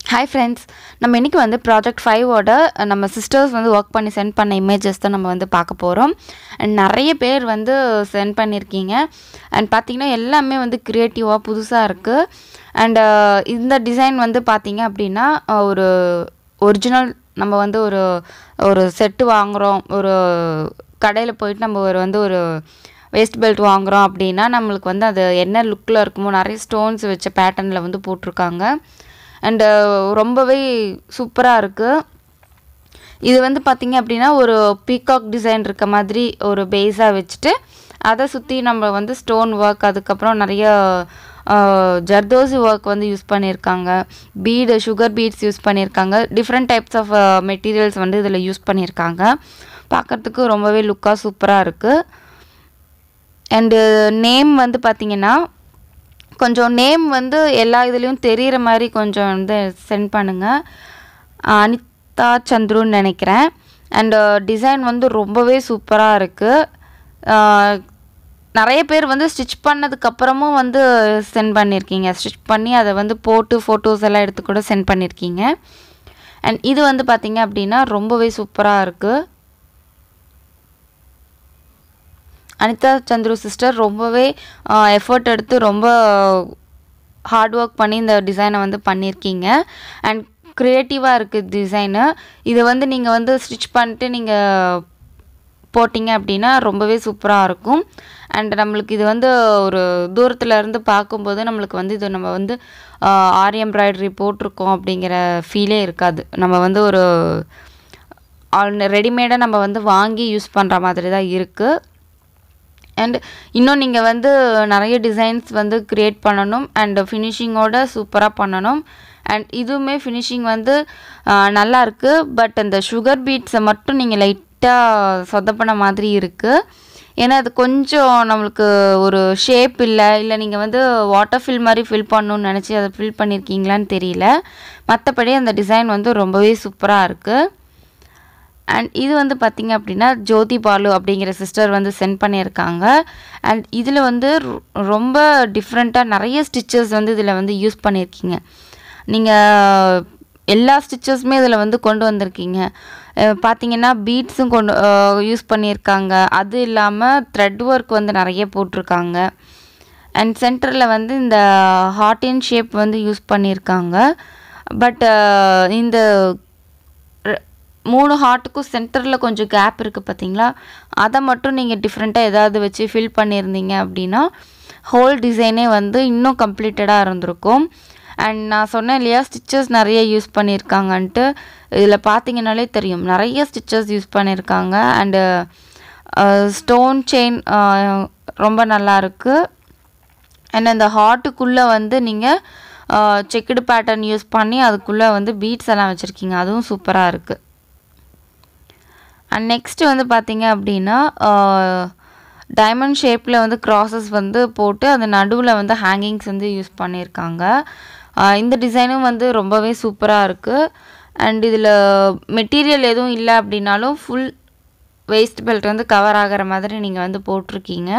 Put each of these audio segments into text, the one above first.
hi friends நம்ம இன்றைக்கி வந்து ப்ராஜெக்ட் ஃபைவோட நம்ம சிஸ்டர்ஸ் வந்து ஒர்க் பண்ணி சென்ட் பண்ண இமேஜஸ் தான் நம்ம வந்து பார்க்க போகிறோம் அண்ட் நிறைய பேர் வந்து சென்ட் பண்ணியிருக்கீங்க அண்ட் பார்த்திங்கன்னா எல்லாமே வந்து க்ரியேட்டிவாக புதுசாக இருக்குது அண்டு இந்த டிசைன் வந்து பார்த்திங்க அப்படின்னா அஹ், ஒரு ஒரிஜினல் நம்ம வந்து ஒரு ஒரு செட்டு வாங்குகிறோம் ஒரு கடையில் போயிட்டு நம்ம ஒரு வந்து ஒரு வேஸ்ட் பெல்ட் வாங்குகிறோம் அப்படின்னா நம்மளுக்கு வந்து அது என்ன லுக்கில் இருக்குமோ நிறைய ஸ்டோன்ஸ் வச்ச பேட்டர்னில் வந்து போட்டிருக்காங்க அண்டு ரொம்பவே சூப்பராக இருக்குது இது வந்து பார்த்திங்க அப்படின்னா ஒரு பீகாக் டிசைன் இருக்க மாதிரி ஒரு பேஸாக வச்சுட்டு அதை சுற்றி நம்ம வந்து ஸ்டோன் ஒர்க் அதுக்கப்புறம் நிறைய ஜர்தோசி ஒர்க் வந்து யூஸ் பண்ணியிருக்காங்க பீடு சுகர் பீட்ஸ் யூஸ் பண்ணியிருக்காங்க டிஃப்ரெண்ட் டைப்ஸ் ஆஃப் மெட்டீரியல்ஸ் வந்து இதில் யூஸ் பண்ணியிருக்காங்க பார்க்குறதுக்கு ரொம்பவே லுக்காக சூப்பராக இருக்குது அண்டு நேம் வந்து பார்த்திங்கன்னா கொஞ்சம் நேம் வந்து எல்லா இதுலேயும் தெரிகிற மாதிரி கொஞ்சம் வந்து சென்ட் பண்ணுங்கள் அனிதா சந்துருன்னு நினைக்கிறேன் அண்டு டிசைன் வந்து ரொம்பவே சூப்பராக இருக்குது நிறைய பேர் வந்து ஸ்டிச் பண்ணதுக்கப்புறமும் வந்து சென்ட் பண்ணியிருக்கீங்க ஸ்டிச் பண்ணி அதை வந்து போட்டு ஃபோட்டோஸ் எல்லாம் எடுத்து கூட சென்ட் பண்ணியிருக்கீங்க அண்ட் இது வந்து பார்த்திங்க அப்படின்னா ரொம்பவே சூப்பராக இருக்குது அனிதா சந்துரு சிஸ்டர் ரொம்பவே எஃபர்ட் எடுத்து ரொம்ப ஹார்ட் ஒர்க் பண்ணி இந்த டிசைனை வந்து பண்ணியிருக்கீங்க அண்ட் க்ரியேட்டிவாக இருக்குது டிசைனு இதை வந்து நீங்கள் வந்து ஸ்டிச் பண்ணிட்டு நீங்கள் போட்டிங்க அப்படின்னா ரொம்பவே சூப்பராக இருக்கும் அண்ட் நம்மளுக்கு இது வந்து ஒரு தூரத்துல இருந்து பார்க்கும்போது நம்மளுக்கு வந்து இது நம்ம வந்து ஆரி எம்ப்ராய்டரி போட்டிருக்கோம் அப்படிங்கிற ஃபீலே இருக்காது நம்ம வந்து ஒரு ஆல் ரெடிமேடாக நம்ம வந்து வாங்கி யூஸ் பண்ணுற மாதிரி தான் இருக்குது அண்ட் இன்னும் நீங்கள் வந்து நிறைய டிசைன்ஸ் வந்து க்ரியேட் பண்ணணும் அண்ட் ஃபினிஷிங்கோட சூப்பராக பண்ணணும் அண்ட் இதுவுமே ஃபினிஷிங் வந்து ஆஹ், நல்லா இருக்குது பட் அந்த சுகர் பீட்ஸை மட்டும் நீங்கள் லைட்டாக சொதப்பின மாதிரி இருக்குது ஏன்னா அது கொஞ்சம் நம்மளுக்கு ஒரு ஷேப் இல்லை இல்லை நீங்கள் வந்து வாட்டர் ஃபில் மாதிரி ஃபில் பண்ணணும்னு நினச்சி அதை ஃபில் பண்ணியிருக்கீங்களான்னு தெரியல மற்றபடி அந்த டிசைன் வந்து ரொம்பவே சூப்பராக இருக்குது அண்ட் இது வந்து பார்த்திங்க அப்படின்னா ஜோதி பாலு அப்படிங்கிற சிஸ்டர் வந்து சென்ட் பண்ணியிருக்காங்க அண்ட் இதில் வந்து ரொ- ரொம்ப டிஃப்ரெண்ட்டாக நிறைய ஸ்டிச்சஸ் வந்து இதில் வந்து யூஸ் பண்ணியிருக்கீங்க நீங்கள் எல்லா ஸ்டிச்சஸுமே இதில் வந்து கொண்டு வந்திருக்கீங்க அஹ் பார்த்தீங்கன்னா பீட்ஸும் கொண்டு யூஸ் பண்ணியிருக்காங்க அது இல்லாமல் த்ரெட் ஒர்க் வந்து நிறைய போட்டிருக்காங்க அண்ட் சென்டரில் வந்து இந்த ஹார்ட் இன் ஷேப் வந்து யூஸ் பண்ணியிருக்காங்க பட் இந்த ரெ- மூணு ஹார்ட்டுக்கும் சென்டரில் கொஞ்சம் கேப் இருக்குது பார்த்தீங்களா அதை மட்டும் நீங்கள் டிஃப்ரெண்ட்டாக ஏதாவது வச்சு ஃபில் பண்ணியிருந்தீங்க அப்படின்னா ஹோல் டிசைனே வந்து இன்னும் கம்ப்ளீட்டடாக இருந்திருக்கும் அண்ட் நான் சொன்னேன் இல்லையா ஸ்டிச்சஸ் நிறைய யூஸ் பண்ணியிருக்காங்கன்ட்டு இதில் பார்த்தீங்கனாலே தெரியும் நிறைய ஸ்டிச்சஸ் யூஸ் பண்ணியிருக்காங்க அண்டு ஸ்டோன் செயின் ரொம்ப நல்லா இருக்கு அண்ட் அந்த ஹார்ட்டுக்குள்ளே வந்து நீங்கள் செக்குடு பேட்டர்ன் யூஸ் பண்ணி அதுக்குள்ளே வந்து பீட்ஸ் எல்லாம் வச்சுருக்கீங்க அதுவும் சூப்பராக இருக்குது அண்ட் நெக்ஸ்ட் வந்து பார்த்தீங்க அப்படின்னா டைமண்ட் ஷேப்பில் வந்து க்ராசஸ் வந்து போட்டு அது நடுவில் வந்து ஹேங்கிங்ஸ் வந்து யூஸ் பண்ணியிருக்காங்க ஆஹ் இந்த டிசைனும் வந்து ரொம்பவே சூப்பராக இருக்குது அண்ட் இதில் மெட்டீரியல் எதுவும் இல்லை அப்படின்னாலும் ஃபுல் வேஸ்ட் பெல்ட் வந்து கவர் ஆகிற மாதிரி நீங்கள் வந்து போட்டிருக்கீங்க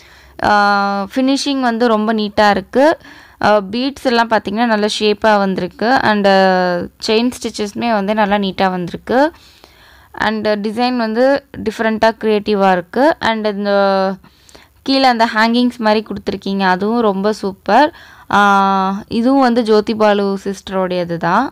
ஃபினிஷிங் வந்து ரொம்ப நீட்டாக இருக்குது பீட்ஸ் எல்லாம் பார்த்தீங்கன்னா நல்ல ஷேப்பாக வந்திருக்கு அண்டு செயின் ஸ்டிச்சஸ்மே வந்து நல்லா நீட்டாக வந்திருக்கு அண்ட் டிசைன் வந்து டிஃப்ரெண்ட்டாக க்ரியேட்டிவாக இருக்குது அண்ட் இந்த கீழே அந்த ஹேங்கிங்ஸ் மாதிரி கொடுத்துருக்கீங்க அதுவும் ரொம்ப சூப்பர் இதுவும் வந்து ஜோதி பாலு சிஸ்டரோடையது தான்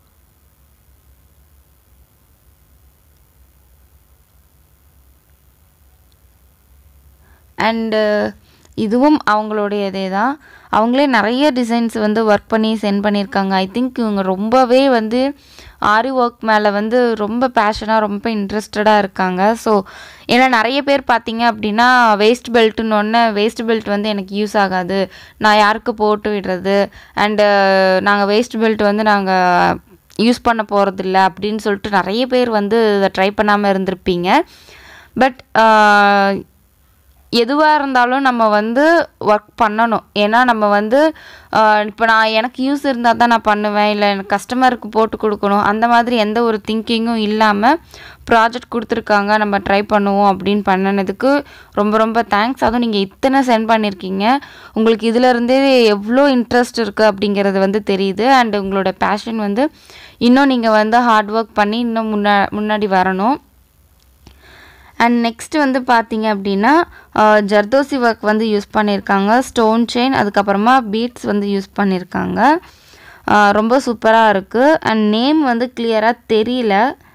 அண்டு இதுவும் அவங்களுடையதே தான் அவங்களே நிறைய டிசைன்ஸ் வந்து ஒர்க் பண்ணி சென்ட் பண்ணியிருக்காங்க ஐ திங்க் இவங்க ரொம்பவே வந்து ஆரி ஒர்க் மேலே வந்து ரொம்ப பேஷனாக ரொம்ப இன்ட்ரெஸ்டடாக இருக்காங்க ஸோ ஏன்னா நிறைய பேர் பார்த்தீங்க அப்படின்னா வேஸ்ட் பெல்ட்டுன்னு ஒன்று வேஸ்ட் பெல்ட் வந்து எனக்கு யூஸ் ஆகாது நான் யாருக்கு போட்டு விடுறது அண்டு நாங்கள் வேஸ்ட் பெல்ட் வந்து நாங்கள் யூஸ் பண்ண போகிறதில்ல அப்படின்னு சொல்லிட்டு நிறைய பேர் வந்து இதை ட்ரை பண்ணாமல் இருந்திருப்பீங்க பட் எதுவாக இருந்தாலும் நம்ம வந்து ஒர்க் பண்ணணும் ஏன்னா நம்ம வந்து இப்போ நான் எனக்கு யூஸ் இருந்தால் தான் நான் பண்ணுவேன் இல்லை எனக்கு கஸ்டமருக்கு போட்டு கொடுக்கணும் அந்த மாதிரி எந்த ஒரு திங்கிங்கும் இல்லாமல் ப்ராஜெக்ட் கொடுத்துருக்காங்க நம்ம ட்ரை பண்ணுவோம் அப்படின்னு பண்ணினதுக்கு ரொம்ப ரொம்ப தேங்க்ஸ் அதுவும் நீங்கள் இத்தனை சென்ட் பண்ணியிருக்கீங்க உங்களுக்கு இதிலருந்தே எவ்வளோ இன்ட்ரெஸ்ட் இருக்குது அப்படிங்கிறது வந்து தெரியுது அண்ட் உங்களோட பேஷன் வந்து இன்னும் நீங்கள் வந்து ஹார்ட் ஒர்க் பண்ணி இன்னும் முன்னா முன்னாடி வரணும் அண்ட் நெக்ஸ்ட் வந்து பார்த்தீங்க அப்படின்னா அஹ், ஜர்தோசி ஒர்க் வந்து யூஸ் பண்ணியிருக்காங்க ஸ்டோன் செயின் அதுக்கப்புறமா பீட்ஸ் வந்து யூஸ் பண்ணியிருக்காங்க அஹ், ரொம்ப சூப்பராக இருக்குது அண்ட் நேம் வந்து கிளியராக தெரியல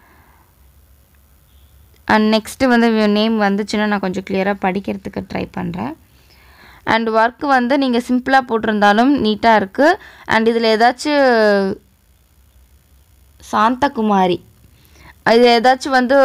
அண்ட் நெக்ஸ்ட்டு வந்து நேம் வந்துச்சுன்னா நான் கொஞ்சம் கிளியராக படிக்கிறதுக்கு ட்ரை பண்ணுறேன் அண்ட் ஒர்க் வந்து நீங்கள் சிம்பிளாக போட்டிருந்தாலும் நீட்டாக இருக்குது அண்ட் இதில் ஏதாச்சும் சாந்தகுமாரி இது ஏதாச்சும் வந்து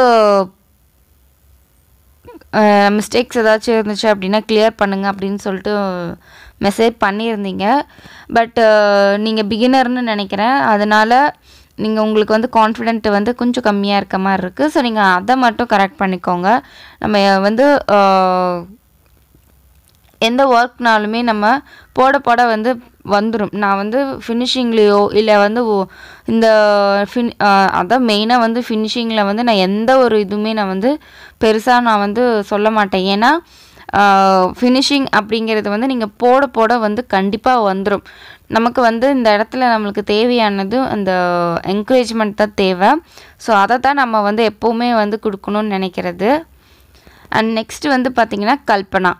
மிஸ்டேக்ஸ் ஏதாச்சும் இருந்துச்சு அப்படின்னா கிளியர் பண்ணுங்க அப்படின்னு சொல்லிட்டு மெசேஜ் பண்ணியிருந்தீங்க பட் நீங்கள் பிகினர்னு நினைக்கிறேன் அதனால் நீங்கள் உங்களுக்கு வந்து கான்ஃபிடென்ட் வந்து கொஞ்சம் கம்மியாக இருக்க மாதிரி இருக்குது ஸோ நீங்கள் அதை மட்டும் கரெக்ட் பண்ணிக்கோங்க நம்ம வந்து அஹ், எந்த ஒர்க்னாலுமே நம்ம போட போட வந்து வந்துடும் நான் வந்து ஃபினிஷிங்லேயோ இல்லை வந்து ஓ- இந்த ஃபின் அதான் மெயினாக வந்து ஃபினிஷிங்கில் வந்து நான் எந்த ஒரு இதுவுமே நான் வந்து பெருசாக நான் வந்து சொல்ல மாட்டேன் ஏன்னா ஃபினிஷிங் அப்படிங்கிறது வந்து நீங்கள் போட போட வந்து கண்டிப்பாக வந்துடும் நமக்கு வந்து இந்த இடத்துல நம்மளுக்கு தேவையானது அந்த என்கரேஜ்மெண்ட் தான் தேவை ஸோ அதை தான் நம்ம வந்து எப்போவுமே வந்து கொடுக்கணும்னு நினைக்கிறது அண்ட் நெக்ஸ்ட் வந்து பார்த்திங்கன்னா கல்பனா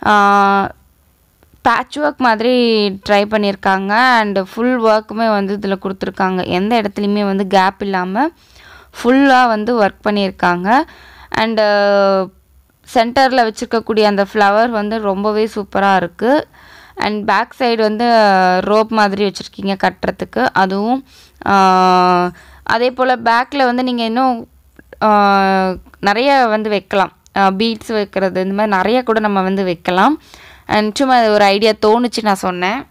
பேட்ச் ஒர்க் மாதிரி ட்ரை பண்ணியிருக்காங்க அண்ட் ஃபுல் ஒர்க்குமே வந்து இதில் கொடுத்துருக்காங்க எந்த இடத்துலையுமே வந்து கேப் இல்லாமல் ஃபுல்லாக வந்து ஒர்க் பண்ணியிருக்காங்க அண்டு சென்டரில் வச்சுருக்கக்கூடிய அந்த ஃப்ளவர் வந்து ரொம்பவே சூப்பராக இருக்குது அண்ட் பேக் சைடு வந்து ரோப் மாதிரி வச்சுருக்கீங்க கட்டுறதுக்கு அதுவும் ஆஹ், அதே போல் பேக்கில் வந்து நீங்கள் இன்னும் ஆஹ், நிறைய வந்து வைக்கலாம் பீட்ஸ் வைக்கிறது இந்த மாதிரி நிறைய கூட நம்ம வந்து வைக்கலாம் அண்ட் சும்மா இது ஒரு ஐடியா தோணுச்சு நான் சொன்னேன்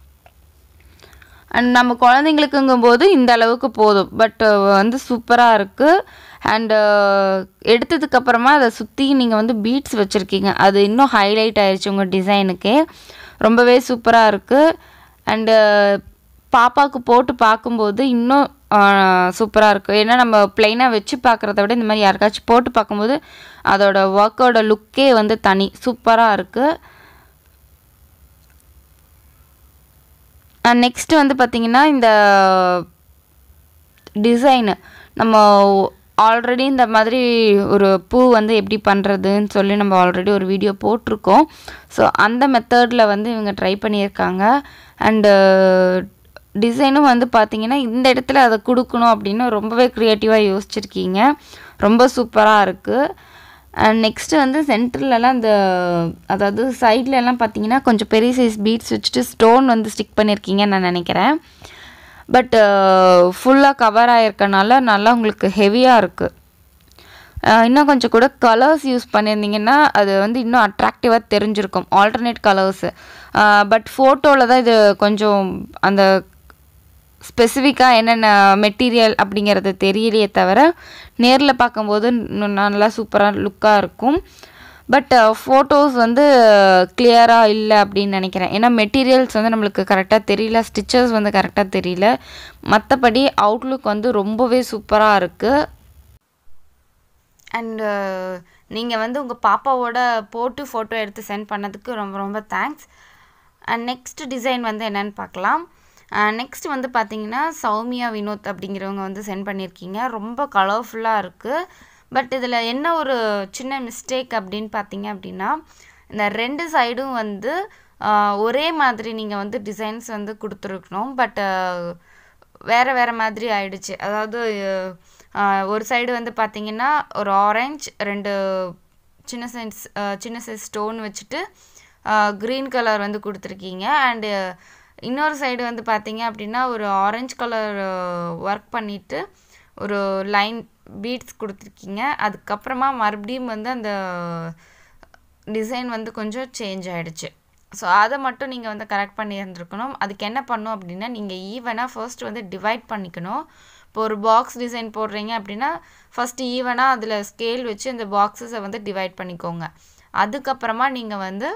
அண்ட் நம்ம குழந்தைங்களுக்குங்கும்போது இந்த அளவுக்கு போதும் பட் வந்து சூப்பராக இருக்குது அண்டு எடுத்ததுக்கப்புறமா அதை சுற்றி நீங்கள் வந்து பீட்ஸ் வச்சுருக்கீங்க அது இன்னும் ஹைலைட் ஆயிடுச்சு உங்கள் டிசைனுக்கே ரொம்பவே சூப்பராக இருக்குது அண்டு பாப்பாவுக்கு போட்டு பார்க்கும்போது இன்னும் சூப்பராக இருக்குது ஏன்னா நம்ம ப்ளைனாக வச்சு பார்க்குறத விட இந்த மாதிரி யாருக்காச்சும் போட்டு பார்க்கும்போது அதோட ஒர்க்கோட லுக்கே வந்து தனி சூப்பராக இருக்குது நெக்ஸ்ட்டு வந்து பார்த்திங்கன்னா இந்த டிசைனு நம்ம ஆல்ரெடி இந்த மாதிரி ஒரு பூ வந்து எப்படி பண்ணுறதுன்னு சொல்லி நம்ம ஆல்ரெடி ஒரு வீடியோ போட்டிருக்கோம் ஸோ அந்த மெத்தடில் வந்து இவங்க ட்ரை பண்ணியிருக்காங்க அண்டு டிசைனும் வந்து பார்த்திங்கன்னா இந்த இடத்துல அதை கொடுக்கணும் அப்படின்னு ரொம்பவே க்ரியேட்டிவாக யோசிச்சிருக்கீங்க ரொம்ப சூப்பராக இருக்குது அண்ட் நெக்ஸ்ட்டு வந்து சென்டர்லலாம் இந்த அதாவது சைட்லலாம் பார்த்தீங்கன்னா கொஞ்சம் பெரிய சைஸ் பீட்ஸ் வச்சுட்டு ஸ்டோன் வந்து ஸ்டிக் பண்ணியிருக்கீங்கன்னு நான் நினைக்கிறேன் பட் ஃபுல்லாக கவர் ஆகிருக்கனால நல்லா உங்களுக்கு ஹெவியாக இருக்குது இன்னும் கொஞ்சம் கூட கலர்ஸ் யூஸ் பண்ணியிருந்தீங்கன்னா அது வந்து இன்னும் அட்ராக்டிவாக தெரிஞ்சிருக்கும் ஆல்டர்னேட் கலர்ஸு பட் ஃபோட்டோவில் தான் இது கொஞ்சம் அந்த ஸ்பெசிஃபிக்காக என்னென்ன மெட்டீரியல் அப்படிங்கிறது தெரியலையே தவிர நேரில் பார்க்கும்போது இன்னும் நல்லா சூப்பராக லுக்காக இருக்கும் பட் ஃபோட்டோஸ் வந்து கிளியராக இல்லை அப்படின்னு நினைக்கிறேன் ஏன்னா மெட்டீரியல்ஸ் வந்து நம்மளுக்கு கரெக்டாக தெரியல ஸ்டிச்சஸ் வந்து கரெக்டாக தெரியல மற்றபடி அவுட்லுக் வந்து ரொம்பவே சூப்பராக இருக்குது அண்டு நீங்கள் வந்து உங்கள் பாப்பாவோட போட்டு ஃபோட்டோ எடுத்து சென்ட் பண்ணதுக்கு ரொம்ப ரொம்ப தேங்க்ஸ் அண்ட் நெக்ஸ்ட் டிசைன் வந்து என்னன்னு பார்க்கலாம் நெக்ஸ்ட் வந்து பார்த்தீங்கன்னா சௌமியா வினோத் அப்படிங்கிறவங்க வந்து சென்ட் பண்ணியிருக்கீங்க ரொம்ப கலர்ஃபுல்லாக இருக்குது பட் இதில் என்ன ஒரு சின்ன மிஸ்டேக் அப்படின்னு பார்த்தீங்க அப்படின்னா இந்த ரெண்டு சைடும் வந்து ஆஹ், ஒரே மாதிரி நீங்கள் வந்து டிசைன்ஸ் வந்து கொடுத்துருக்கணும் பட் வேறு வேறு மாதிரி ஆயிடுச்சு அதாவது ஆஹ், ஒரு சைடு வந்து பார்த்தீங்கன்னா ஒரு ஆரஞ்சு ரெண்டு சின்ன சைஸ் சின்ன சைஸ் ஸ்டோன் வச்சுட்டு க்ரீன் கலர் வந்து கொடுத்துருக்கீங்க அண்டு இன்னொரு சைடு வந்து பார்த்தீங்க அப்படின்னா ஒரு ஆரஞ்சு கலர் ஒர்க் பண்ணிவிட்டு ஒரு லைன் பீட்ஸ் கொடுத்துருக்கீங்க அதுக்கப்புறமா மறுபடியும் வந்து அந்த டிசைன் வந்து கொஞ்சம் சேஞ்ச் ஆகிடுச்சு ஸோ அதை மட்டும் நீங்கள் வந்து கரெக்ட் பண்ணியிருந்துருக்கணும் அதுக்கு என்ன பண்ணும் அப்படின்னா நீங்கள் ஈவனாக ஃபர்ஸ்ட் வந்து டிவைட் பண்ணிக்கணும் இப்போ ஒரு பாக்ஸ் டிசைன் போடுறீங்க அப்படின்னா ஃபஸ்ட்டு ஈவனாக அதில் ஸ்கேல் வச்சு அந்த பாக்ஸஸை வந்து டிவைட் பண்ணிக்கோங்க அதுக்கப்புறமா நீங்கள் வந்து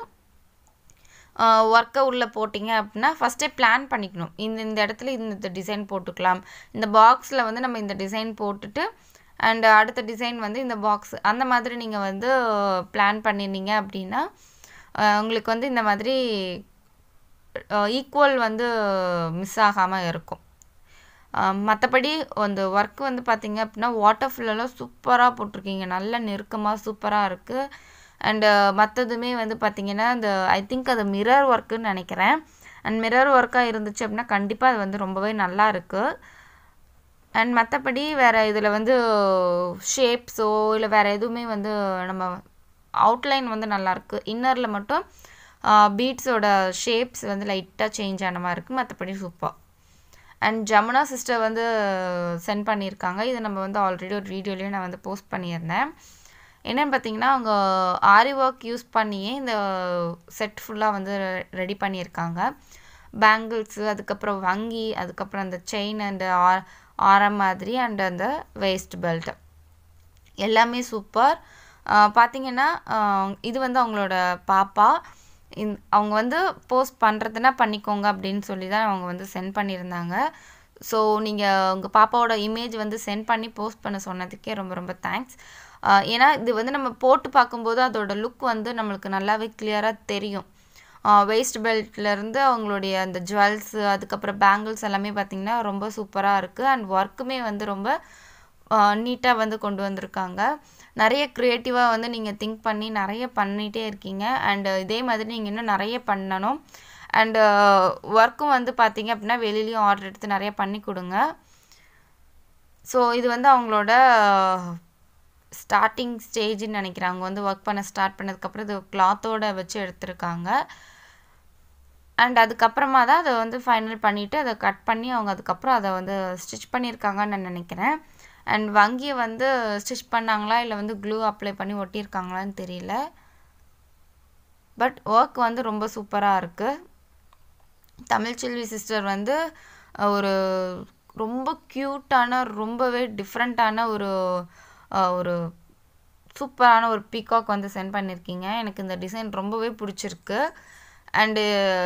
ஒர்க்கை உள்ளே போட்டிங்க அப்படின்னா ஃபஸ்ட்டே பிளான் பண்ணிக்கணும் இந்த இந்த இடத்துல இந்த டிசைன் போட்டுக்கலாம் இந்த பாக்ஸில் வந்து நம்ம இந்த டிசைன் போட்டுட்டு அண்ட் அடுத்த டிசைன் வந்து இந்த பாக்ஸ் அந்த மாதிரி நீங்கள் வந்து பிளான் பண்ணியிருந்தீங்க அப்படின்னா உங்களுக்கு வந்து இந்த மாதிரி ஈக்குவல் வந்து மிஸ் ஆகாமல் இருக்கும் மற்றபடி அந்த ஒர்க் வந்து பார்த்திங்க அப்படின்னா வாட்டர் ஃபில்லெல்லாம் சூப்பராக போட்டிருக்கீங்க நல்ல நெருக்கமாக சூப்பராக இருக்குது அண்டு மற்றதுமே வந்து பார்த்திங்கன்னா இந்த ஐ திங்க் அது மிரர் ஒர்க்குன்னு நினைக்கிறேன் அண்ட் மிரர் ஒர்க்காக இருந்துச்சு அப்படின்னா கண்டிப்பாக அது வந்து ரொம்பவே நல்லா இருக்குது அண்ட் மற்றபடி வேறு இதில் வந்து ஷேப்ஸோ இல்லை வேறு எதுவுமே வந்து நம்ம அவுட்லைன் வந்து நல்லாயிருக்கு இன்னரில் மட்டும் பீட்ஸோட ஷேப்ஸ் வந்து லைட்டாக சேஞ்ச் ஆன மாதிரி இருக்குது மற்றபடி சூப்பர் அண்ட் ஜமுனா சிஸ்டர் வந்து சென்ட் பண்ணியிருக்காங்க இது நம்ம வந்து ஆல்ரெடி ஒரு வீடியோலேயே நான் வந்து போஸ்ட் பண்ணியிருந்தேன் என்னென்னு பார்த்தீங்கன்னா அவங்க ஆரி ஒர்க் யூஸ் பண்ணியே இந்த செட் ஃபுல்லாக வந்து ரெடி பண்ணியிருக்காங்க பேங்கிள்ஸு அதுக்கப்புறம் வங்கி அதுக்கப்புறம் அந்த செயின் அண்ட் ஆர் ஆரம் மாதிரி அண்ட் அந்த வேஸ்ட் பெல்ட் எல்லாமே சூப்பர் பார்த்தீங்கன்னா இது வந்து அவங்களோட பாப்பா இந் அவங்க வந்து போஸ்ட் பண்ணுறதுனா பண்ணிக்கோங்க அப்படின்னு சொல்லி தான் அவங்க வந்து சென்ட் பண்ணியிருந்தாங்க ஸோ நீங்கள் உங்கள் பாப்பாவோட இமேஜ் வந்து சென்ட் பண்ணி போஸ்ட் பண்ண சொன்னதுக்கே ரொம்ப ரொம்ப தேங்க்ஸ் ஏன்னா இது வந்து நம்ம போட்டு பார்க்கும்போது அதோட லுக் வந்து நம்மளுக்கு நல்லாவே கிளியராக தெரியும் வேஸ்ட் பெல்ட்லேருந்து அவங்களுடைய அந்த ஜுவல்ஸு அதுக்கப்புறம் பேங்கிள்ஸ் எல்லாமே பார்த்திங்கன்னா ரொம்ப சூப்பராக இருக்குது அண்ட் ஒர்க்குமே வந்து ரொம்ப நீட்டாக வந்து கொண்டு வந்திருக்காங்க நிறைய க்ரியேட்டிவாக வந்து நீங்கள் திங்க் பண்ணி நிறைய பண்ணிகிட்டே இருக்கீங்க அண்டு இதே மாதிரி நீங்கள் இன்னும் நிறைய பண்ணணும் அண்டு ஒர்க்கும் வந்து பார்த்தீங்க அப்படின்னா வெளியிலையும் ஆர்டர் எடுத்து நிறைய பண்ணி கொடுங்க ஸோ இது வந்து அவங்களோட ஸ்டார்டிங் ஸ்டேஜ்னு நினைக்கிறேன் அவங்க வந்து ஒர்க் பண்ண ஸ்டார்ட் பண்ணதுக்கப்புறம் இது கிளாத்தோட வச்சு எடுத்திருக்காங்க அண்ட் அதுக்கப்புறமா தான் அதை வந்து ஃபைனல் பண்ணிவிட்டு அதை கட் பண்ணி அவங்க அதுக்கப்புறம் அதை வந்து ஸ்டிச் பண்ணியிருக்காங்கன்னு நான் நினைக்கிறேன் அண்ட் வங்கியை வந்து ஸ்டிச் பண்ணாங்களா இல்லை வந்து க்ளூ அப்ளை பண்ணி ஒட்டியிருக்காங்களான்னு தெரியல பட் ஒர்க் வந்து ரொம்ப சூப்பராக இருக்குது தமிழ்ச்செல்வி சிஸ்டர் வந்து ஒரு ரொம்ப க்யூட்டான ரொம்பவே டிஃப்ரெண்ட்டான ஒரு ஒரு சூப்பரான ஒரு பீகாக் வந்து சென்ட் பண்ணியிருக்கீங்க எனக்கு இந்த டிசைன் ரொம்பவே பிடிச்சிருக்கு அண்டு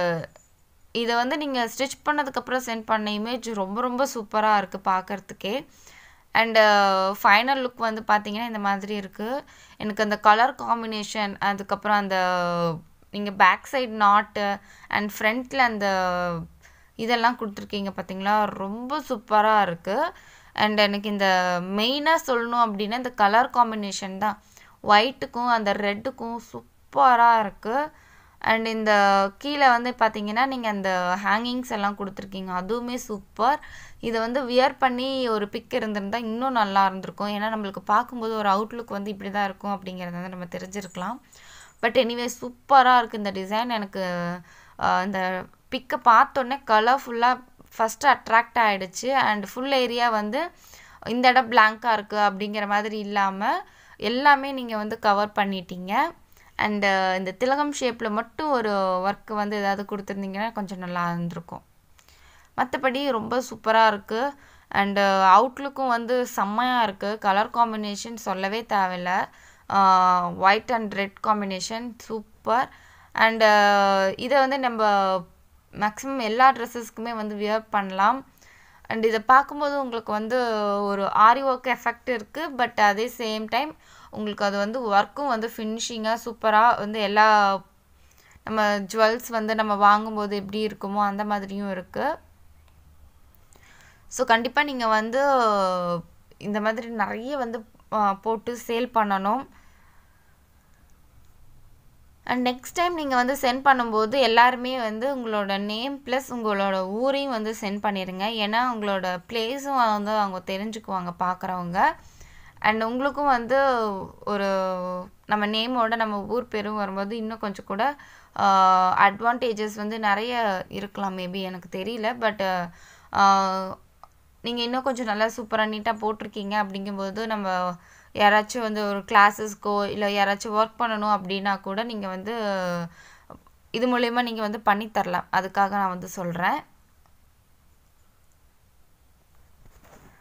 இதை வந்து நீங்கள் ஸ்டிச் பண்ணதுக்கப்புறம் சென்ட் பண்ண இமேஜ் ரொம்ப ரொம்ப சூப்பராக இருக்குது பார்க்குறதுக்கே அண்டு ஃபைனல் லுக் வந்து பார்த்தீங்கன்னா இந்த மாதிரி இருக்குது எனக்கு அந்த கலர் காம்பினேஷன் அதுக்கப்புறம் அந்த நீங்கள் பேக் சைடு நாட்டு அண்ட் ஃப்ரண்ட்டில் அந்த இதெல்லாம் கொடுத்துருக்கீங்க பார்த்தீங்களா ரொம்ப சூப்பராக இருக்குது அண்ட் எனக்கு இந்த மெயினாக சொல்லணும் அப்படின்னா இந்த கலர் காம்பினேஷன் தான் ஒயிட்டுக்கும் அந்த ரெட்டுக்கும் சூப்பராக இருக்குது அண்ட் இந்த கீழே வந்து பார்த்தீங்கன்னா நீங்கள் அந்த ஹேங்கிங்ஸ் எல்லாம் கொடுத்துருக்கீங்க அதுவுமே சூப்பர் இதை வந்து வியர் பண்ணி ஒரு பிக் இருந்திருந்தால் இன்னும் நல்லா இருந்திருக்கும் ஏன்னா நம்மளுக்கு பார்க்கும்போது ஒரு அவுட்லுக் வந்து இப்படி தான் இருக்கும் அப்படிங்கிறத வந்து நம்ம தெரிஞ்சிருக்கலாம் பட் எனிவே சூப்பராக இருக்குது இந்த டிசைன் எனக்கு இந்த பிக்கை பார்த்தோன்னே கலர்ஃபுல்லாக ஃபஸ்ட்டு அட்ராக்ட் ஆகிடுச்சு அண்ட் ஃபுல் ஏரியா வந்து இந்த இடம் பிளாங்காக இருக்குது அப்படிங்கிற மாதிரி இல்லாமல் எல்லாமே நீங்கள் வந்து கவர் பண்ணிட்டீங்க அண்டு இந்த திலகம் ஷேப்பில் மட்டும் ஒரு ஒர்க்கு வந்து ஏதாவது கொடுத்துருந்தீங்கன்னா கொஞ்சம் நல்லா இருந்திருக்கும் மற்றபடி ரொம்ப சூப்பராக இருக்குது அண்டு அவுட்லுக்கும் வந்து செம்மையாக இருக்குது கலர் காம்பினேஷன் சொல்லவே தேவையில்ல white and red combination super and இதை வந்து நம்ம மேக்ஸிமம் எல்லா ட்ரெஸ்ஸஸ்க்குமே வந்து வியர் பண்ணலாம் அண்ட் இதை பார்க்கும்போது உங்களுக்கு வந்து ஒரு ஆரி ஒர்க் எஃபெக்ட் இருக்குது பட் அதே சேம் டைம் உங்களுக்கு அது வந்து ஒர்க்கும் வந்து ஃபினிஷிங்காக சூப்பராக வந்து எல்லா நம்ம ஜுவல்ஸ் வந்து நம்ம வாங்கும்போது எப்படி இருக்குமோ அந்த மாதிரியும் இருக்குது ஸோ கண்டிப்பாக நீங்கள் வந்து இந்த மாதிரி நிறைய வந்து போட்டு சேல் பண்ணணும் அண்ட் நெக்ஸ்ட் டைம் நீங்கள் வந்து சென்ட் பண்ணும்போது எல்லாருமே வந்து உங்களோட நேம் ப்ளஸ் உங்களோட ஊரையும் வந்து சென்ட் பண்ணிடுங்க ஏன்னா உங்களோட பிளேஸும் வந்து அவங்க தெரிஞ்சுக்குவாங்க பார்க்குறவங்க அண்ட் உங்களுக்கும் வந்து ஒரு நம்ம நேமோட நம்ம ஊர் பேரும் வரும்போது இன்னும் கொஞ்சம் கூட அட்வான்டேஜஸ் வந்து நிறைய இருக்கலாம் மேபி எனக்கு தெரியல பட் நீங்கள் இன்னும் கொஞ்சம் நல்லா சூப்பராக நீட்டாக போட்டிருக்கீங்க அப்படிங்கும்போது நம்ம யாராச்சும் வந்து ஒரு கிளாஸஸ்க்கோ இல்லை யாராச்சும் ஒர்க் பண்ணணும் அப்படின்னா கூட நீங்கள் வந்து இது மூலயமா நீங்கள் வந்து பண்ணித்தரலாம் அதுக்காக நான் வந்து சொல்கிறேன்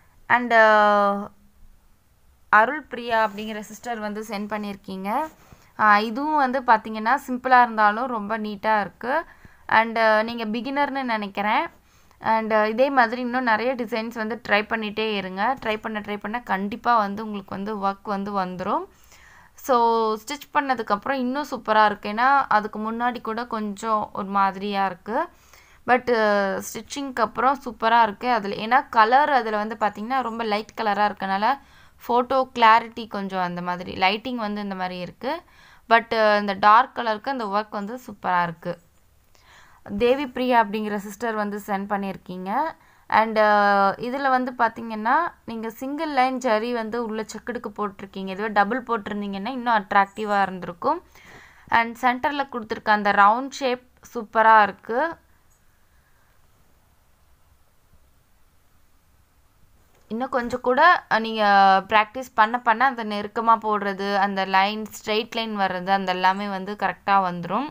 அண்டு அருள் பிரியா அப்படிங்கிற சிஸ்டர் வந்து சென்ட் பண்ணியிருக்கீங்க இதுவும் வந்து பார்த்திங்கன்னா சிம்பிளாக இருந்தாலும் ரொம்ப நீட்டாக இருக்குது அண்டு நீங்கள் பிகினர்னு நினைக்கிறேன் அண்டு இதே மாதிரி இன்னும் நிறைய டிசைன்ஸ் வந்து ட்ரை பண்ணிகிட்டே இருங்க ட்ரை பண்ண ட்ரை பண்ண கண்டிப்பாக வந்து உங்களுக்கு வந்து ஒர்க் வந்து வந்துடும் ஸோ ஸ்டிச் பண்ணதுக்கப்புறம் இன்னும் சூப்பராக இருக்குது ஏன்னா அதுக்கு முன்னாடி கூட கொஞ்சம் ஒரு மாதிரியாக இருக்குது பட்டு ஸ்டிச்சிங்க்கு அப்புறம் சூப்பராக இருக்குது அதில் ஏன்னா கலர் அதில் வந்து பார்த்திங்கன்னா ரொம்ப லைட் கலராக இருக்கனால ஃபோட்டோ கிளாரிட்டி கொஞ்சம் அந்த மாதிரி லைட்டிங் வந்து இந்த மாதிரி இருக்குது பட்டு இந்த டார்க் கலருக்கு அந்த ஒர்க் வந்து சூப்பராக இருக்குது தேவி பிரியா அப்படிங்கிற சிஸ்டர் வந்து சென்ட் பண்ணியிருக்கீங்க அண்டு இதில் வந்து பார்த்திங்கன்னா நீங்கள் சிங்கிள் லைன் ஜரி வந்து உள்ள செக்குடுக்கு போட்டிருக்கீங்க இதுவே டபுள் போட்டிருந்தீங்கன்னா இன்னும் அட்ராக்டிவாக இருந்திருக்கும் அண்ட் சென்டரில் கொடுத்துருக்க அந்த ரவுண்ட் ஷேப் சூப்பராக இருக்குது இன்னும் கொஞ்சம் கூட நீங்கள் ப்ராக்டிஸ் பண்ண பண்ண அந்த நெருக்கமாக போடுறது அந்த லைன் ஸ்ட்ரெயிட் லைன் வர்றது அந்த எல்லாமே வந்து கரெக்டாக வந்துடும்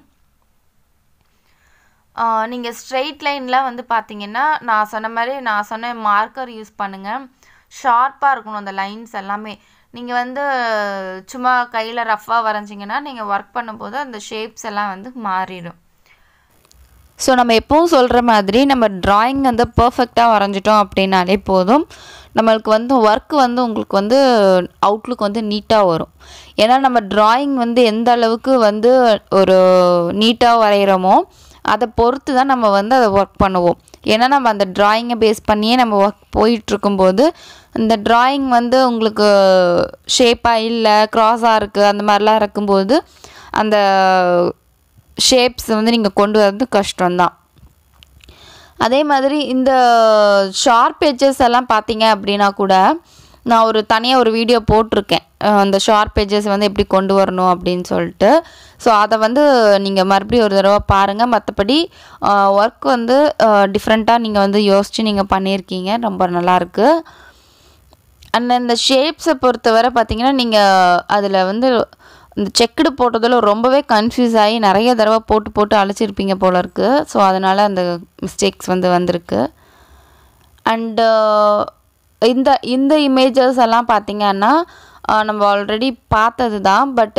நீங்கள் ஸ்ட்ரெயிட் லைனில் வந்து பார்த்தீங்கன்னா நான் சொன்ன மாதிரி நான் சொன்ன மார்க்கர் யூஸ் பண்ணுங்கள் ஷார்ப்பாக இருக்கணும் அந்த லைன்ஸ் எல்லாமே நீங்கள் வந்து சும்மா கையில் ரஃப்பாக வரைஞ்சிங்கன்னா நீங்கள் ஒர்க் பண்ணும்போது அந்த ஷேப்ஸ் எல்லாம் வந்து மாறிடும் ஸோ நம்ம எப்பவும் சொல்கிற மாதிரி நம்ம ட்ராயிங் வந்து பர்ஃபெக்டாக வரைஞ்சிட்டோம் அப்படின்னாலே போதும் நம்மளுக்கு வந்து ஒர்க் வந்து உங்களுக்கு வந்து அவுட்லுக் வந்து நீட்டாக வரும் ஏன்னா நம்ம ட்ராயிங் வந்து எந்த அளவுக்கு வந்து ஒரு நீட்டாக வரைகிறோமோ அதை பொறுத்து தான் நம்ம வந்து அதை ஒர்க் பண்ணுவோம் ஏன்னா நம்ம அந்த ட்ராயிங்கை பேஸ் பண்ணியே நம்ம ஒர்க் போயிட்டுருக்கும்போது இந்த ட்ராயிங் வந்து உங்களுக்கு ஷேப்பாக இல்லை க்ராஸாக இருக்குது அந்த மாதிரிலாம் இருக்கும்போது அந்த ஷேப்ஸ் வந்து நீங்கள் கொண்டு வரது கஷ்டம்தான் அதே மாதிரி இந்த ஷார்ப் எட்ஜஸ் எல்லாம் பார்த்தீங்க அப்படின்னா கூட நான் ஒரு தனியாக ஒரு வீடியோ போட்டிருக்கேன் அந்த ஷார்ப் எட்ஜஸ் வந்து எப்படி கொண்டு வரணும் அப்படின்னு சொல்லிட்டு ஸோ அதை வந்து நீங்கள் மறுபடியும் ஒரு தடவை பாருங்கள் மற்றபடி ஒர்க் வந்து டிஃப்ரெண்ட்டாக நீங்கள் வந்து யோசித்து நீங்கள் பண்ணியிருக்கீங்க ரொம்ப நல்லாயிருக்கு அண்ட் இந்த ஷேப்ஸை பொறுத்தவரை பார்த்தீங்கன்னா நீங்கள் அதில் வந்து இந்த செக்குடு போட்டதில் ரொம்பவே கன்ஃபியூஸ் ஆகி நிறைய தடவை போட்டு போட்டு அழைச்சிருப்பீங்க போல இருக்குது ஸோ அதனால் அந்த மிஸ்டேக்ஸ் வந்து வந்திருக்கு அண்டு இந்த இந்த இமேஜஸ் எல்லாம் பார்த்திங்கன்னா நம்ம ஆல்ரெடி பார்த்தது தான் பட்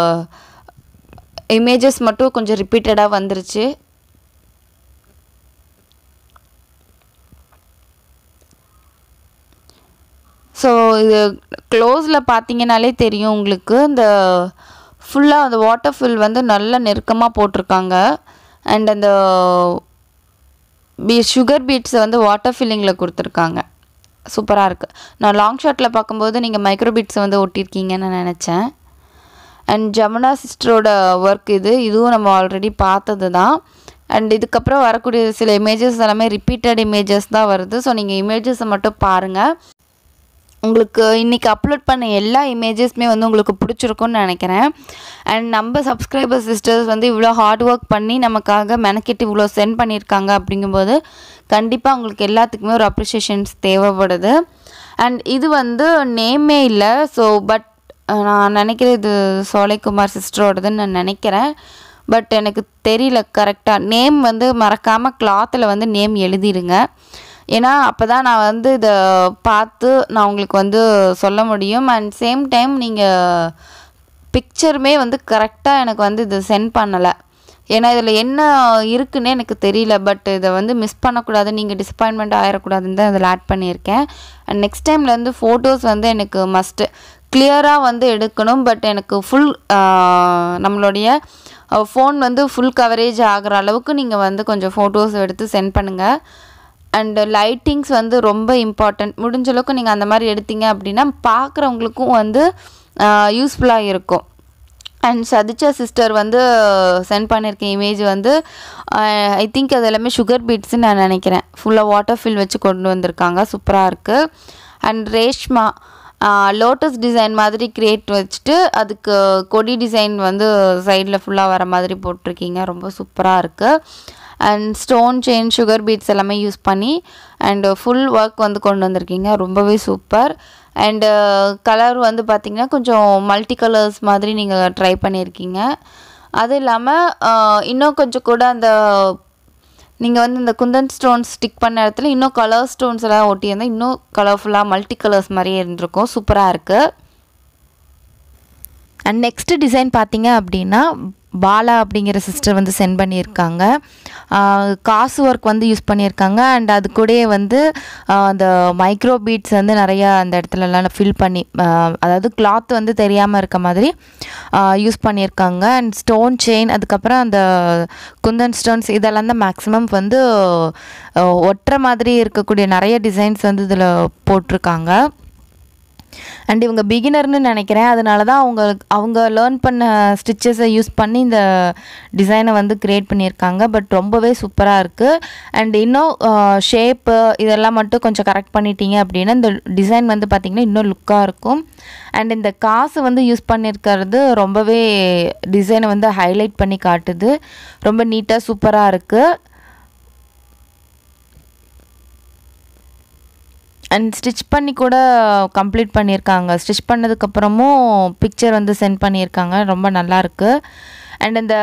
இமேஜஸ் மட்டும் கொஞ்சம் ரிப்பீட்டடாக வந்துருச்சு ஸோ இது க்ளோஸில் பார்த்தீங்கனாலே தெரியும் உங்களுக்கு இந்த ஃபுல்லாக அந்த வாட்டர் ஃபில் வந்து நல்ல நெருக்கமாக போட்டிருக்காங்க அண்ட் அந்த பீ சுகர் பீட்ஸை வந்து வாட்டர் ஃபில்லிங்கில் கொடுத்துருக்காங்க சூப்பராக இருக்குது நான் லாங் ஷாட்டில் பார்க்கும்போது நீங்கள் மைக்ரோ பீட்ஸை வந்து ஒட்டியிருக்கீங்கன்னு நான் நினச்சேன் அண்ட் ஜமுனா சிஸ்டரோட ஒர்க் இது இதுவும் நம்ம ஆல்ரெடி பார்த்தது தான் அண்ட் இதுக்கப்புறம் வரக்கூடிய சில இமேஜஸ் எல்லாமே ரிப்பீட்டட் இமேஜஸ் தான் வருது ஸோ நீங்கள் இமேஜஸை மட்டும் பாருங்கள் உங்களுக்கு இன்றைக்கி அப்லோட் பண்ண எல்லா இமேஜஸுமே வந்து உங்களுக்கு பிடிச்சிருக்கும்னு நினைக்கிறேன் அண்ட் நம்ம சப்ஸ்கிரைபர் சிஸ்டர்ஸ் வந்து இவ்வளோ ஹார்ட் ஒர்க் பண்ணி நமக்காக மெனக்கெட்டு இவ்வளோ சென்ட் பண்ணியிருக்காங்க அப்படிங்கும்போது கண்டிப்பாக உங்களுக்கு எல்லாத்துக்குமே ஒரு அப்ரிஷியேஷன்ஸ் தேவைப்படுது அண்ட் இது வந்து நேமே இல்லை ஸோ பட் நான் நினைக்கிறேன் இது சோலைக்குமார் சிஸ்டரோடதுன்னு நான் நினைக்கிறேன் பட் எனக்கு தெரியல கரெக்டாக நேம் வந்து மறக்காமல் கிளாத்தில் வந்து நேம் எழுதிடுங்க ஏன்னா அப்போ தான் நான் வந்து இதை பார்த்து நான் உங்களுக்கு வந்து சொல்ல முடியும் அண்ட் சேம் டைம் நீங்கள் பிக்சருமே வந்து கரெக்டாக எனக்கு வந்து இது சென்ட் பண்ணலை ஏன்னா இதில் என்ன இருக்குன்னே எனக்கு தெரியல பட் இதை வந்து மிஸ் பண்ணக்கூடாது நீங்கள் டிசப்பாயின்மெண்ட் ஆகிடக்கூடாதுன்னு தான் இதில் ஆட் பண்ணியிருக்கேன் அண்ட் நெக்ஸ்ட் டைம்லேருந்து ஃபோட்டோஸ் வந்து எனக்கு மஸ்ட்டு கிளியராக வந்து எடுக்கணும் பட் எனக்கு ஃபுல் நம்மளுடைய ஃபோன் வந்து ஃபுல் கவரேஜ் ஆகிற அளவுக்கு நீங்கள் வந்து கொஞ்சம் ஃபோட்டோஸ் எடுத்து சென்ட் பண்ணுங்கள் அண்டு லைட்டிங்ஸ் வந்து ரொம்ப இம்பார்ட்டண்ட் முடிஞ்ச அளவுக்கு நீங்கள் அந்த மாதிரி எடுத்தீங்க அப்படின்னா பார்க்குறவங்களுக்கும் வந்து யூஸ்ஃபுல்லாக இருக்கும் அண்ட் சதிச்சா சிஸ்டர் வந்து சென்ட் பண்ணியிருக்கேன் இமேஜ் வந்து ஐ திங்க் அது எல்லாமே சுகர் பீட்ஸ்ன்னு நான் நினைக்கிறேன் ஃபுல்லாக வாட்டர் ஃபில் வச்சு கொண்டு வந்திருக்காங்க சூப்பராக இருக்குது அண்ட் ரேஷ்மா லோட்டஸ் டிசைன் மாதிரி கிரியேட் வச்சுட்டு அதுக்கு கொடி டிசைன் வந்து சைடில் ஃபுல்லாக வர மாதிரி போட்டிருக்கீங்க ரொம்ப சூப்பராக இருக்குது and stone chain sugar beads எல்லாமே யூஸ் பண்ணி அண்டு ஃபுல் ஒர்க் வந்து கொண்டு வந்திருக்கீங்க ரொம்பவே சூப்பர் அண்டு கலர் வந்து பார்த்திங்கன்னா கொஞ்சம் மல்டி கலர்ஸ் மாதிரி நீங்கள் ட்ரை பண்ணியிருக்கீங்க அது இல்லாமல் இன்னும் கொஞ்சம் கூட அந்த நீங்கள் வந்து இந்த குந்தன் ஸ்டோன்ஸ் ஸ்டிக் பண்ண இடத்துல இன்னும் கலர் ஸ்டோன்ஸ் எல்லாம் ஒட்டியிருந்தால் இன்னும் கலர்ஃபுல்லாக மல்டி கலர்ஸ் மாதிரியே இருந்திருக்கும் சூப்பராக இருக்குது அண்ட் நெக்ஸ்ட் டிசைன் பார்த்தீங்க அப்படின்னா பாலா அப்படிங்கிற சிஸ்டர் வந்து சென்ட் பண்ணியிருக்காங்க ஆஹ் காசு ஒர்க் வந்து யூஸ் பண்ணியிருக்காங்க அண்ட் அது கூடயே வந்து ஆஹ் அந்த மைக்ரோ பீட்ஸ் வந்து நிறையா அந்த இடத்துலலாம் ஃபில் பண்ணி ஆஹ் அதாவது கிளாத் வந்து தெரியாமல் இருக்க மாதிரி யூஸ் பண்ணியிருக்காங்க அண்ட் ஸ்டோன் செயின் அதுக்கப்புறம் அந்த குந்தன் ஸ்டோன்ஸ் இதெல்லாம் தான் மேக்ஸிமம் வந்து ஆஹ் ஒட்டுற மாதிரி இருக்கக்கூடிய நிறைய டிசைன்ஸ் வந்து இதில் போட்டிருக்காங்க அண்ட் இவங்க பிகினர்னு நினைக்கிறேன் அதனால தான் அவங்க அவங்க லேர்ன் பண்ண ஸ்டிச்சஸை யூஸ் பண்ணி இந்த டிசைனை வந்து க்ரியேட் பண்ணியிருக்காங்க பட் ரொம்பவே சூப்பராக இருக்குது அண்ட் இன்னும் ஷேப்பு இதெல்லாம் மட்டும் கொஞ்சம் கரெக்ட் பண்ணிட்டீங்க அப்படின்னா இந்த டிசைன் வந்து பார்த்திங்கன்னா இன்னும் லுக்காக இருக்கும் அண்ட் இந்த காசு வந்து யூஸ் பண்ணியிருக்கிறது ரொம்பவே டிசைனை வந்து ஹைலைட் பண்ணி காட்டுது ரொம்ப நீட்டாக சூப்பராக இருக்குது அண்ட் ஸ்டிச் பண்ணி கூட கம்ப்ளீட் பண்ணியிருக்காங்க ஸ்டிச் பண்ணதுக்கப்புறமும் பிக்சர் வந்து சென்ட் பண்ணியிருக்காங்க ரொம்ப நல்லா இருக்கு அண்ட் இந்த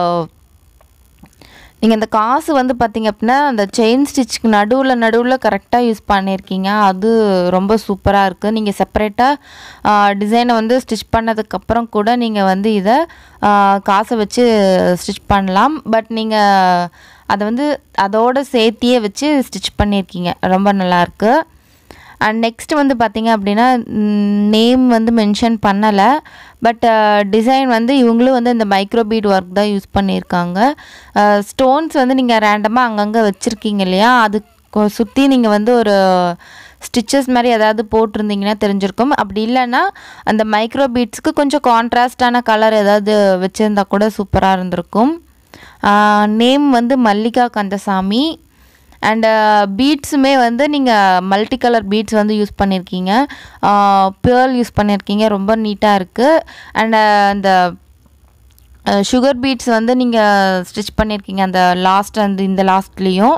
நீங்கள் இந்த காசு வந்து பார்த்தீங்க அப்படின்னா அந்த செயின் ஸ்டிச்சுக்கு நடுவில் நடுவில் கரெக்டாக யூஸ் பண்ணியிருக்கீங்க அது ரொம்ப சூப்பராக இருக்குது நீங்கள் செப்பரேட்டாக டிசைனை வந்து ஸ்டிச் பண்ணதுக்கப்புறம் கூட நீங்கள் வந்து இதை காசை வச்சு ஸ்டிச் பண்ணலாம் பட் நீங்கள் அதை வந்து அதோட சேர்த்தியே வச்சு ஸ்டிச் பண்ணியிருக்கீங்க ரொம்ப நல்லாயிருக்கு அண்ட் நெக்ஸ்ட் வந்து பார்த்தீங்க அப்படின்னா நேம் வந்து மென்ஷன் பண்ணலை பட் டிசைன் வந்து இவங்களும் வந்து இந்த மைக்ரோபீட் ஒர்க் தான் யூஸ் பண்ணியிருக்காங்க ஸ்டோன்ஸ் வந்து நீங்கள் ரேண்டமாக அங்கங்கே வச்சுருக்கீங்க இல்லையா அது சுற்றி நீங்கள் வந்து ஒரு ஸ்டிச்சஸ் மாதிரி ஏதாவது போட்டிருந்தீங்கன்னா தெரிஞ்சிருக்கும் அப்படி இல்லைன்னா அந்த மைக்ரோ பீட்ஸ்க்கு கொஞ்சம் கான்ட்ராஸ்டான கலர் ஏதாவது வச்சுருந்தா கூட சூப்பராக இருந்திருக்கும் நேம் வந்து மல்லிகா கந்தசாமி அண்டு பீட்ஸுமே வந்து நீங்கள் மல்டி கலர் பீட்ஸ் வந்து யூஸ் பண்ணியிருக்கீங்க பேர்ல் யூஸ் பண்ணியிருக்கீங்க ரொம்ப நீட்டாக இருக்குது அண்டு அந்த சுகர் பீட்ஸ் வந்து நீங்கள் ஸ்டிச் பண்ணியிருக்கீங்க அந்த லாஸ்ட் அந்த இந்த லாஸ்ட்லேயும்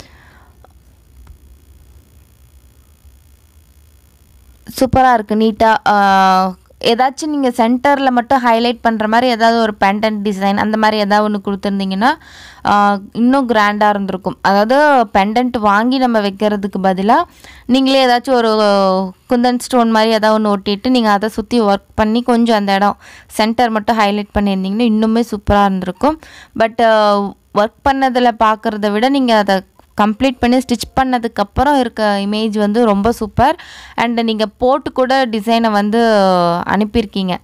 சூப்பராக இருக்குது நீட்டாக ஏதாச்சும் நீங்கள் சென்டரில் மட்டும் ஹைலைட் பண்ணுற மாதிரி ஏதாவது ஒரு பேண்டன் டிசைன் அந்த மாதிரி ஏதாவது ஒன்று கொடுத்துருந்தீங்கன்னா இன்னும் கிராண்டாக இருந்திருக்கும் அதாவது பெண்டன்ட் வாங்கி நம்ம வைக்கிறதுக்கு பதிலாக நீங்களே ஏதாச்சும் ஒரு குந்தன் ஸ்டோன் மாதிரி ஏதாவது ஒன்று ஒட்டிட்டு நீங்கள் அதை சுற்றி ஒர்க் பண்ணி கொஞ்சம் அந்த இடம் சென்டர் மட்டும் ஹைலைட் பண்ணியிருந்தீங்கன்னா இன்னுமே சூப்பராக இருந்திருக்கும் பட் ஒர்க் பண்ணதில் பார்க்குறத விட நீங்கள் அதை கம்ப்ளீட் பண்ணி ஸ்டிச் பண்ணதுக்கப்புறம் இருக்க இமேஜ் வந்து ரொம்ப சூப்பர் அண்ட் நீங்கள் போட்டு கூட டிசைனை வந்து அனுப்பியிருக்கீங்க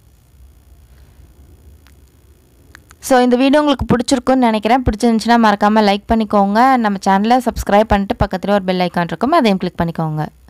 ஸோ இந்த வீடியோ உங்களுக்கு பிடிச்சிருக்குன்னு நினைக்கிறேன் பிடிச்சிருந்துச்சுன்னா மறக்காமல் லைக் பண்ணிக்கோங்க நம்ம சேனலை சப்ஸ்கிரைப் பண்ணிட்டு பக்கத்தில் ஒரு பெல் ஐக்கான் இருக்கும் அதையும் கிளிக் பண்ணிக்கோங்க